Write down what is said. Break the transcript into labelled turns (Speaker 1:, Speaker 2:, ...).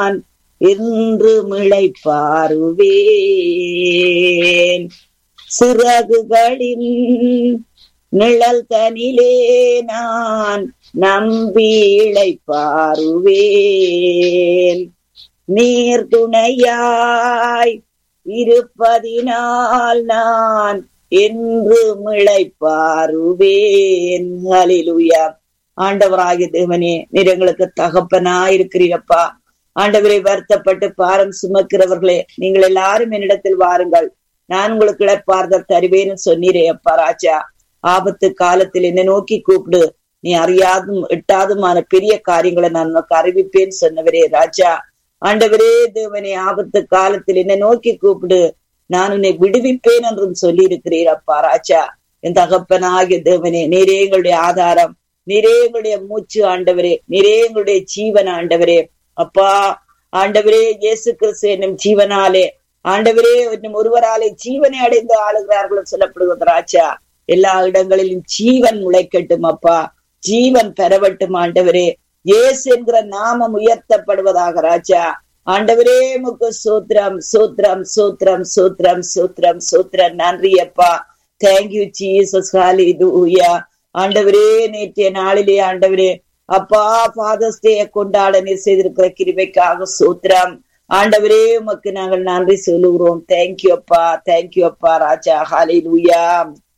Speaker 1: நான் என்று மிளைப்பாருவேன் சிறகுகளின் நிழல் தனிலே நான் நம்பி இளைப்பாருவேன் நீர் துணையாய் இருப்பதினால் நான் என்று மிளைப்பாருவேன் ஹalleluya ஆண்டவராகிய தேவனே நீர் எங்களுக்கு தகப்பனா இருக்கிறீரப்பா ஆண்டவரை வருத்தப்பட்டு பாரம் சுமக்கிறவர்களே நீங்கள் எல்லாரும் என்னிடத்தில் வாருங்கள் நான் உங்களுக்கு இழப்பார்த தருவேன்னு சொன்னீரே அப்பா ராஜா ஆபத்து காலத்தில் என்னை நோக்கி கூப்பிடு நீ அறியாதும் எட்டாதுமான பெரிய காரியங்களை நான் உனக்கு அறிவிப்பேன் சொன்னவரே ராஜா ஆண்டவரே தேவனே ஆபத்து காலத்தில் என்னை நோக்கி கூப்பிடு நான் உன்னை விடுவிப்பேன் என்றும் சொல்லி இருக்கிறீர் அப்பா ராஜா என் தகப்பனாகிய தேவனே நீரே எங்களுடைய ஆதாரம் நீரே எங்களுடைய மூச்சு ஆண்டவரே நீரே எங்களுடைய ஜீவன் ஆண்டவரே அப்பா ஆண்டவரே இயேசு கிறிஸ்து என்னும் ஜீவனாலே ஆண்டவரே இன்னும் ஒருவராலே ஜீவனை அடைந்து ஆளுகிறார்கள் சொல்லப்படுவது ராஜா எல்லா இடங்களிலும் ஜீவன் முளைக்கட்டும் அப்பா ஜீவன் பெறவட்டும் ஆண்டவரே இயேசு என்கிற நாமம் உயர்த்தப்படுவதாக ராஜா ஆண்டவரே முக்கு சூத்திரம் சூத்திரம் சூத்திரம் சூத்திரம் சூத்திரம் சூத்திரம் நன்றி அப்பா தேங்க்யூ ஜீசஸ் ஹalleluya ஆண்டவரே நேற்றைய நாளிலே ஆண்டவரே அப்பா ஃபாதர்ஸ் டே கொண்டாட நீர் செய்திருக்கிற கிருபைக்காக சூத்திரம் ஆண்டவரே உமக்கு நாங்கள் நன்றி சொல்லுகிறோம் தேங்க்யூ அப்பா தேங்க்யூ அப்பா ராஜா ஹalleluya